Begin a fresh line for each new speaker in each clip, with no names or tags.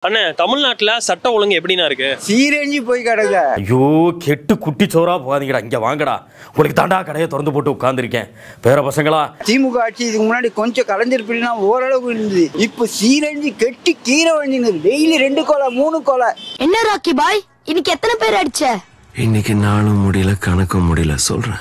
அண்ணே தமிழ்நாட்டுல சட்ட ஒழுங்கு எப்படிண்ணா இருக்கு
சீரஞ்சி போய் கிடக்க
ஐயோ கெட்டு குட்டி சோறா போகாதீங்கடா இங்க வாங்கடா உங்களுக்கு தாண்டா கடையை திறந்து போட்டு உட்காந்துருக்கேன் பேர பசங்களா
திமுக ஆட்சி இதுக்கு முன்னாடி கொஞ்சம் கலைஞ்சிருப்பினா ஓரளவுக்கு இருந்தது இப்போ சீரஞ்சி கெட்டி கீரை வஞ்சினது டெய்லி ரெண்டு கொலை மூணு கொலை
என்ன ராக்கி பாய் இன்னைக்கு எத்தனை பேர் அடிச்ச
இன்னைக்கு நாளும் முடியல கணக்கும் முடியல சொல்றேன்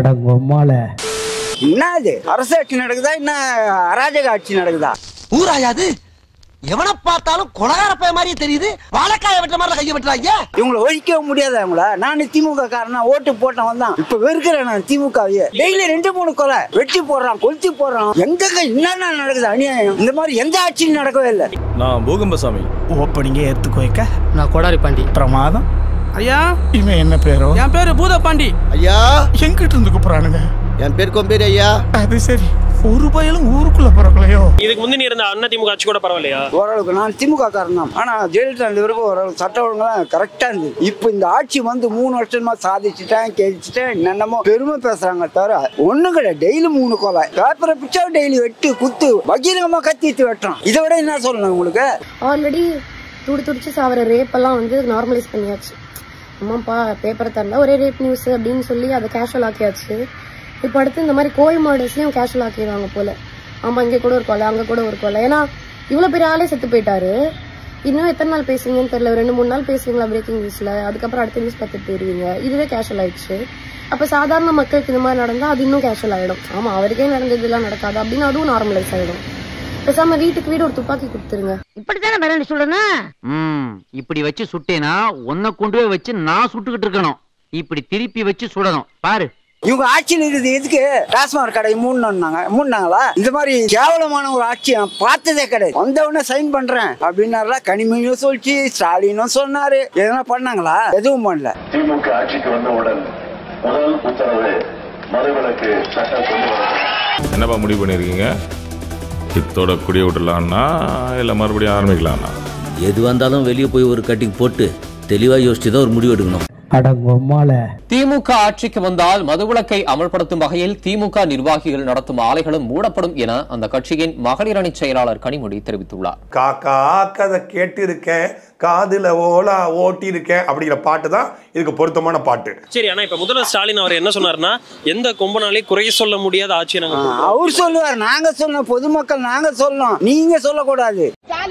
என்ன இது அரசு ஆட்சி நடக்குதா என்ன அராஜக ஆட்சி நடக்குதா
ஊராயாது எவனை பார்த்தாலும் கொலகார பைய மாதிரியே தெரியுது வாழைக்காய வெட்ட மாதிரி கைய வெட்டுறாங்க
இவங்களை ஒழிக்க முடியாதா இவங்கள நான் திமுக காரனா ஓட்டு போட்டவன் தான் இப்ப வெறுக்கிறேன் நான் திமுகவையே டெய்லி ரெண்டு மூணு கொலை வெட்டி போடுறான் கொளுத்தி போடுறான் எங்க என்னென்ன நடக்குது அநியாயம் இந்த மாதிரி எந்த ஆட்சியும் நடக்கவே இல்லை
நான் பூகம்பசாமி
ஓப்பனிங்கே எடுத்துக்கோ வைக்க
நான் கொடாரி பாண்டி
பிரமாதம்
ஐயா
இவன் என்ன பேரோ
என் பேரு பூத பாண்டி
ஐயா
எங்கிட்ட இருந்து கூப்பிடுறானுங்க
என் பேர் கொம்பேரி ஐயா
அது சரி ஒரு பயலும் ஊருக்குள்ள பிறக்கலையோ
இதுக்கு முந்தி இருந்த அண்ணா திமுக ஆட்சி கூட பரவாயில்லையா
ஓரளவுக்கு நான் திமுக காரன் தான் ஆனா ஜெயலலிதா வரைக்கும் ஓரளவுக்கு சட்ட ஒழுங்கெல்லாம் கரெக்டா இருந்தது இப்போ இந்த ஆட்சி வந்து மூணு வருஷமா சாதிச்சுட்டேன் கேட்டுட்டேன் என்னென்னமோ பெருமை பேசுறாங்க தவிர ஒண்ணும் கிடையாது டெய்லி மூணு கொலை பேப்பரை பிச்சா டெய்லி வெட்டு குத்து பகீரங்கமா கத்திட்டு வெட்டுறான் இதை விட என்ன சொல்லணும் உங்களுக்கு
ஆல்ரெடி துடி துடிச்சு சாவர ரேப் எல்லாம் வந்து நார்மலைஸ் பண்ணியாச்சு அம்மாப்பா பேப்பரை தரல ஒரே ரேப் நியூஸ் அப்படின்னு சொல்லி அதை கேஷுவல் ஆக்கியாச்சு இப்போ அடுத்து இந்த மாதிரி கோயில் மாடல்ஸ்லயும் கேஷுவல் ஆக்கிடுவாங்க போல ஆமா இங்க கூட ஒரு கொலை அங்க கூட ஒரு கொலை ஏன்னா இவ்வளவு பெரிய ஆளே செத்து போயிட்டாரு இன்னும் எத்தனை நாள் பேசுவீங்கன்னு தெரியல ஒரு ரெண்டு மூணு நாள் பேசுவீங்களா பிரேக்கிங் நியூஸ்ல அதுக்கப்புறம் அடுத்த நியூஸ் பார்த்துட்டு போயிருவீங்க இதுவே கேஷுவல் ஆயிடுச்சு அப்ப சாதாரண மக்களுக்கு இந்த மாதிரி நடந்தா அது இன்னும் கேஷுவல் ஆயிடும் ஆமா அவருக்கே நடந்ததெல்லாம் நடக்காது அப்படின்னு அதுவும் நார்மலைஸ் ஆயிடும் பேசாம வீட்டுக்கு வீடு ஒரு துப்பாக்கி கொடுத்துருங்க
இப்படித்தானே மிரண்டு சொல்லணும் ம் இப்படி வச்சு சுட்டேனா உன்னை கொண்டு போய் வச்சு நான் சுட்டுக்கிட்டு இருக்கணும் இப்படி திருப்பி வச்சு சுடணும் பாரு
இவங்க ஆட்சியில் இருக்குது எதுக்கு டாஸ்மாக் கடை மூணுனாங்க மூணுனாங்களா இந்த மாதிரி கேவலமான ஒரு ஆட்சி நான் பார்த்ததே கிடையாது வந்தவொடனே சைன் பண்றேன் அப்படின்னாரா கனிமொழியும் சொல்லிச்சு ஸ்டாலினும் சொன்னாரு எதனா பண்ணாங்களா எதுவும் பண்ணல
திமுக ஆட்சிக்கு வந்தவுடன் முதல் உத்தரவு மதுவிலக்கு சட்டம் கொண்டு வர
என்னப்பா முடிவு பண்ணியிருக்கீங்க இத்தோட குடிய விட்டுலான்னா இல்லை மறுபடியும் ஆரம்பிக்கலாம்னா
எது வந்தாலும் வெளியே போய் ஒரு கட்டிங் போட்டு தெளிவா யோசிச்சு தான் ஒரு முடிவு எடுக்கணும்
திமுக ஆட்சிக்கு வந்தால் மதுவிலக்கை அமல்படுத்தும் வகையில் திமுக நிர்வாகிகள் நடத்தும் ஆலைகளும் மூடப்படும் என அந்த கட்சியின் மகளிர் அணி செயலாளர் கனிமொழி தெரிவித்துள்ளார்
காக்கா கதை கேட்டு இருக்கேன் காதுல ஓலா ஓட்டி இருக்கேன் அப்படிங்கிற பாட்டு தான் இதுக்கு பொருத்தமான பாட்டு
சரி ஆனா இப்ப முதல்வர் ஸ்டாலின் அவர் என்ன சொன்னாருன்னா எந்த கொம்பனாலையும் குறை சொல்ல முடியாத ஆட்சியை நாங்க கொடுப்போம்.
அவர் சொல்லுவார் நாங்க சொல்லணும் பொதுமக்கள் நாங்க சொல்லணும் நீங்க சொல்லக்கூடாது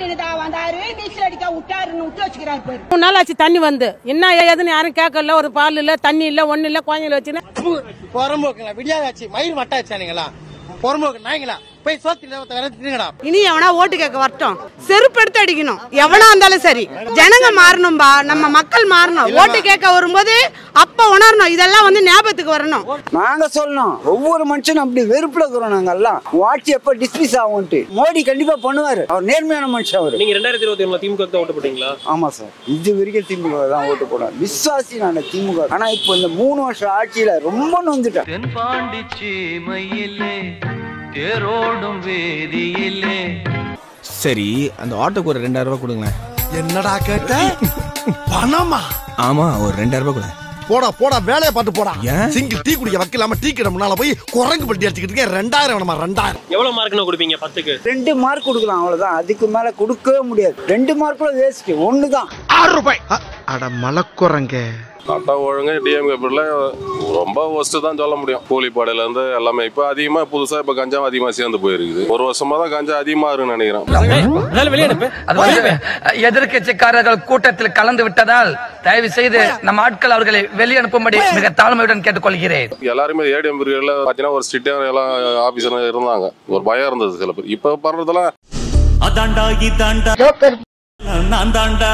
மூணு நாள் ஆச்சு தண்ணி வந்து என்ன ஏதுன்னு யாரும் கேட்கல ஒரு பால் இல்ல தண்ணி இல்ல ஒண்ணு இல்ல குழந்தைல வச்சுன்னு
புறம்போக்குங்களா விடியாதாச்சு மயிர் வட்டாச்சானுங்களா புறம்போக்கு நாய்ங்களா போய் சோத்தி தின்னுங்கடா
இனி எவனா ஓட்டு கேட்க வரட்டும் செருப்பு எடுத்து அடிக்கணும் எவனா இருந்தாலும் சரி ஜனங்க மாறணும்பா நம்ம மக்கள் மாறணும் ஓட்டு கேட்க வரும்போது அப்ப உணரணும் இதெல்லாம் வந்து ஞாபகத்துக்கு வரணும்
நாங்க சொல்லணும் ஒவ்வொரு மனுஷனும் அப்படி வெறுப்புல இருக்கிறோம் நாங்க எல்லாம் உன் ஆட்சி எப்ப டிஸ்மிஸ் ஆகும்ட்டு மோடி கண்டிப்பா பண்ணுவாரு அவர் நேர்மையான மனுஷன் அவரு
நீங்க ரெண்டாயிரத்தி இருபத்தி ஒண்ணுல திமுக தான் ஓட்டு போட்டீங்களா
ஆமா சார் இது வரைக்கும் திமுக தான் ஓட்டு போடுவேன் விசுவாசி நான் திமுக ஆனா இப்போ இந்த மூணு வருஷம் ஆட்சியில ரொம்ப நொந்துட்டேன்
தென்பாண்டிச்சி மயிலே தேரோடும் வேதியிலே
சரி அந்த ஆட்டோக்கு ஒரு ரெண்டாயிரம் ரூபாய் கொடுங்களேன்
என்னடா கேட்ட பணமா
ஆமா ஒரு ரெண்டாயிரம் ரூபாய் கொடு
போடா போடா வேலையை பார்த்து போடா
ஏன்?
சிங்கிள் டீ குடிக்க வைக்கலாம டீ கடை முன்னால போய் குரங்கு பட்டி அடிச்சுக்கிட்டு இருக்கேன் ரெண்டாயிரம் வேணுமா ரெண்டாயிரம்
எவ்வளவு மார்க்னா கொடுப்பீங்க பத்துக்கு
ரெண்டு மார்க் கொடுக்கலாம் அவ்வளவுதான் அதுக்கு மேல கொடுக்கவே முடியாது ரெண்டு மார்க்குள்ள வேஸ்ட் ஒண்ணுதான்
ஆறு ரூபாய் அட மலக்குரங்க
சட்டம் ஒழுங்கு டிஎம்கே பிள்ளை ரொம்ப ஒஸ்ட்டு தான் சொல்ல முடியும் கூலிப்பாடையிலேருந்து எல்லாமே இப்போ அதிகமாக புதுசாக இப்போ கஞ்சாவும் அதிகமாக சேர்ந்து போயிருக்குது ஒரு வருஷமாக தான் கஞ்சா அதிகமாக இருக்குன்னு நினைக்கிறேன்
எதிர்கட்சிக்காரர்கள் கூட்டத்தில் கலந்து விட்டதால் தயவு செய்து நம்ம ஆட்கள் அவர்களை வெளியே அனுப்பும்படி மிக தாழ்மையுடன் கேட்டுக்கொள்கிறேன்
எல்லாருமே ஏடிஎம் பிரிவில் பார்த்தீங்கன்னா ஒரு ஸ்ட்ரிக்டாக எல்லாம் ஆஃபீஸர் இருந்தாங்க ஒரு பயம் இருந்தது சில பேர் இப்போ பண்ணுறதெல்லாம்
அதாண்டா இதாண்டா நான் தாண்டா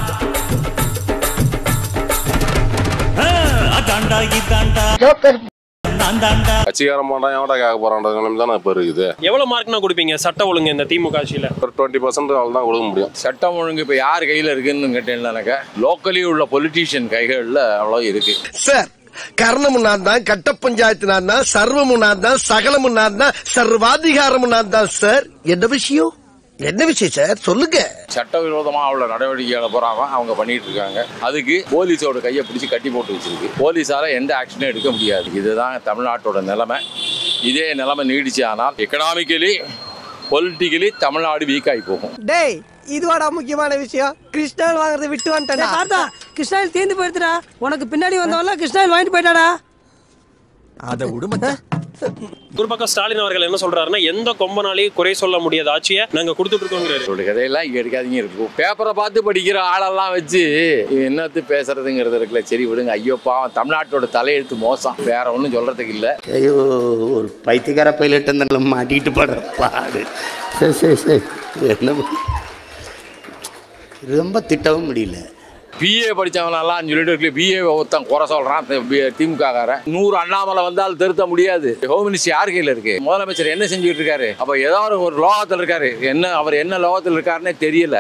ஆ, அதாண்டா இதாண்டா நான் தாண்டா
கட்சிக்காரன் மாட்டான் எவன்டா கேட்க போகிறான்ற நிலைமை தானே இப்போ இருக்குது
எவ்வளவு மார்க்னா கொடுப்பீங்க சட்ட ஒழுங்கு இந்த திமுக ஆட்சியில
ஒரு டுவெண்ட்டி பர்சன்ட் அவள் தான் கொடுக்க முடியும்
சட்டம் ஒழுங்கு இப்ப யார் கையில இருக்குன்னு கேட்டேன்னாக்க லோக்கலி உள்ள பொலிட்டீஷியன் கைகள்ல அவ்வளோ இருக்கு
சார் கர்ணமுன்னா தான் கட்ட பஞ்சாயத்துனா தான் சர்வமுன்னா தான் சகலமுன்னா தான் சர்வாதிகாரமுன்னா தான் சார் என்ன விஷயம் என்ன விஷயம் சார் சொல்லுங்க
சட்டவிரோதமா உள்ள நடவடிக்கைகளை போறாங்க அவங்க பண்ணிட்டு இருக்காங்க அதுக்கு போலீஸோட கையை பிடிச்சி கட்டி போட்டு வச்சிருக்கு போலீஸால எந்த ஆக்ஷனும் எடுக்க முடியாது இதுதான் தமிழ்நாட்டோட நிலைமை இதே நிலைமை நீடிச்சு ஆனால் எக்கனாமிக்கலி பொலிட்டிக்கலி தமிழ்நாடு வீக் ஆகி போகும்
டேய்
இதுவாடா முக்கியமான விஷயம் கிருஷ்ணன் வாங்குறதை விட்டு வந்துட்டேன் பார்த்தா கிருஷ்ணாயில் தீர்ந்து போயிடுதுடா உனக்கு பின்னாடி வந்தவன்லாம் கிருஷ்ணாயில் வாங்கிட்டு போயிட்டாடா
அதை விடுமச்சா
ஒரு பக்கம் ஸ்டாலின் அவர்கள் என்ன சொல்றாருன்னா எந்த கொம்பனாலையும் குறை சொல்ல முடியாத ஆட்சியை நாங்க கொடுத்துட்டு இருக்கோங்கிறாரு
இவருடைய கதையெல்லாம் இங்க எடுக்காதீங்க இருக்கும் பேப்பரை பார்த்து படிக்கிற ஆளெல்லாம் வச்சு இவன் என்னத்து பேசுறதுங்கிறது இருக்குல்ல சரி விடுங்க ஐயோ பாவம் தமிழ்நாட்டோட தலையெழுத்து மோசம் வேற ஒன்றும் சொல்றதுக்கு இல்லை
ஐயோ ஒரு பைத்தியக்கார பைலட் இருந்தாங்கள மாட்டிக்கிட்டு படுற பாடு சரி சரி சரி என்ன பண்ண- ரொம்ப திட்டவும் முடியல
பிஏ படிச்சவனெல்லாம் சொல்லிட்டு இருக்கு பிஏ ஒருத்தன் குறை சொல்றான் திமுக காரன் நூறு அண்ணாமலை வந்தாலும் திருத்த முடியாது ஹோம் மினிஸ்டர் யார் கையில் இருக்கு முதலமைச்சர் என்ன செஞ்சுட்டு இருக்காரு அப்ப ஏதாவது ஒரு லோகத்தில் இருக்காரு என்ன அவர் என்ன லோகத்தில் இருக்காருன்னே தெரியல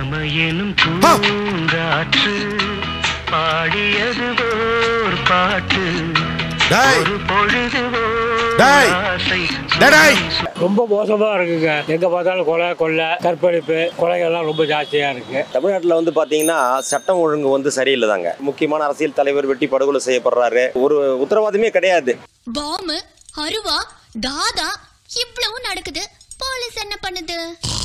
பாடியது ஓர் பாட்டு
டேய் டேய் டேய்
ரொம்ப மோசமா இருக்குங்க எங்க பார்த்தாலும் கொலை கொள்ளை கற்பழிப்பு கொலைகள்லாம் ரொம்ப ஜாஸ்தியா இருக்கு
தமிழ்நாட்டில் வந்து பார்த்தீங்கன்னா சட்டம் ஒழுங்கு வந்து சரியில்லை தாங்க முக்கியமான அரசியல் தலைவர் வெட்டி படுகொலை செய்யப்படுறாரு ஒரு உத்தரவாதமே கிடையாது
பாம்பு அருவா தாதா இவ்வளவு நடக்குது போலீஸ் என்ன பண்ணுது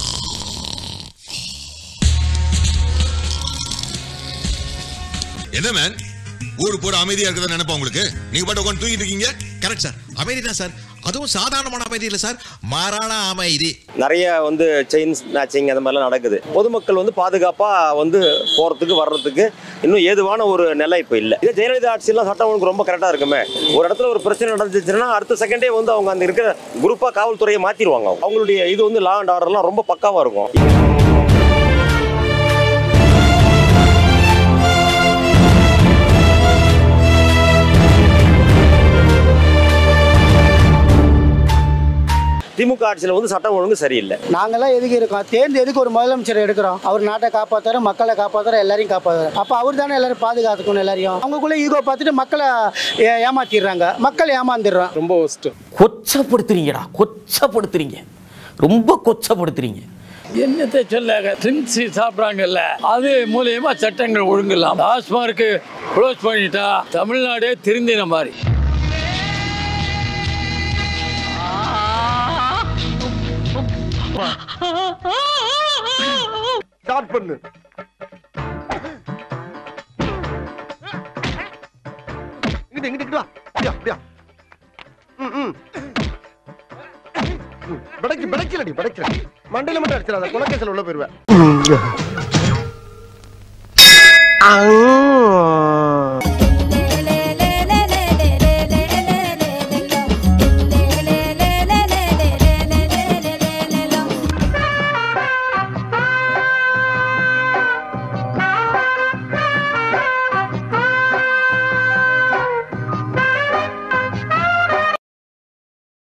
என்ன மேன் ஊரு பூரா அமைதியா இருக்கதா நினைப்பா உங்களுக்கு நீங்க பாட்டு உட்காந்து தூங்கிட்டு இருக்கீங்க கரெக்ட் சார் அமைதி தான் சார் அதுவும் சாதாரணமான அமைதி இல்லை சார் மாறான அமைதி
நிறைய வந்து செயின் ஸ்நாச்சிங் அந்த மாதிரிலாம் நடக்குது பொதுமக்கள் வந்து பாதுகாப்பாக வந்து போகிறதுக்கு வர்றதுக்கு இன்னும் ஏதுவான ஒரு நிலை இப்போ இல்லை இதே ஜெயலலிதா ஆட்சியெல்லாம் சட்டம் ஒழுங்கு ரொம்ப கரெக்டாக இருக்குமே ஒரு இடத்துல ஒரு பிரச்சனை நடந்துச்சுன்னா அடுத்த செகண்டே வந்து அவங்க அந்த இருக்கிற குரூப்பாக காவல்துறையை மாற்றிடுவாங்க அவங்களுடைய இது வந்து லா அண்ட் ஆர்டர்லாம் ரொம்ப பக்காவாக இருக்கும் திமுக ஆட்சியில் வந்து சட்டம் ஒழுங்கு சரியில்லை
நாங்கெல்லாம் எதுக்கு இருக்கோம் தேர்ந்து எதுக்கு ஒரு முதலமைச்சர் எடுக்கிறோம் அவர் நாட்டை காப்பாத்தாரு மக்களை காப்பாத்தாரு எல்லாரையும் காப்பாத்தாரு அப்போ அவர் தானே எல்லாரும் பாதுகாத்துக்கணும் எல்லாரையும் அவங்களுக்குள்ள ஈகோ பார்த்துட்டு மக்களை ஏ- ஏமாத்திடுறாங்க மக்கள் ஏமாந்துடுறோம்
ரொம்ப கொச்சப்படுத்துறீங்கடா கொச்சப்படுத்துறீங்க ரொம்ப கொச்சப்படுத்துறீங்க
என்னத்தை சொல்ல ட்ரிங்க்ஸ் சாப்பிட்றாங்கல்ல அது மூலியமா சட்டங்கள் ஒழுங்கலாம் டாஸ்மார்க்கு க்ளோஸ் பண்ணிட்டா தமிழ்நாடே திருந்தின மாதிரி
ஸ்டார்ட் பண்ணு இங்கிட்டு இங்கிட்டு இங்கிட்டு வா அப்படியா அப்படியா ம் ம் படைக்கு படைக்கலடி படைக்கல மண்டையில மட்டும் அடிச்சிடாத குலக்கேசல் உள்ள போயிருவேன்